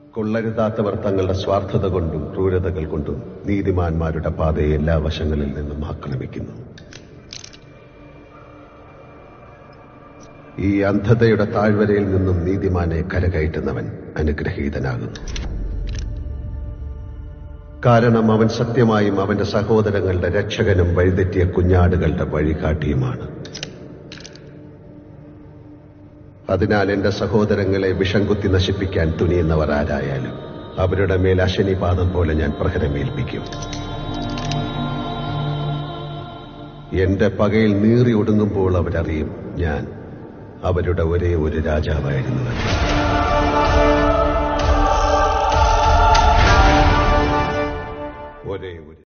കൊള്ളരുതാത്തവർ തങ്ങളുടെ സ്വാർത്ഥത കൊണ്ടും ക്രൂരതകൾ കൊണ്ടും നീതിമാന്മാരുടെ പാതയെ എല്ലാ വശങ്ങളിൽ നിന്നും ആക്രമിക്കുന്നു ഈ അന്ധതയുടെ താഴ്വരയിൽ നിന്നും നീതിമാനെ കരകയറ്റുന്നവൻ അനുഗ്രഹീതനാകുന്നു കാരണം അവൻ സത്യമായും അവന്റെ സഹോദരങ്ങളുടെ രക്ഷകനും വഴിതെറ്റിയ കുഞ്ഞാടുകളുടെ വഴികാട്ടിയുമാണ് അതിനാൽ എന്റെ സഹോദരങ്ങളെ വിഷം കുത്തി നശിപ്പിക്കാൻ തുനിയുന്നവർ ആരായാലും അവരുടെ മേൽ അശനിപാതം പോലെ ഞാൻ പ്രഹരമേൽപ്പിക്കും എന്റെ പകയിൽ നീറി ഒടുങ്ങുമ്പോൾ അവരറിയും ഞാൻ അവരുടെ ഒരേ ഒരു രാജാവായിരുന്നുവെന്ന് ഒരേ ഒരു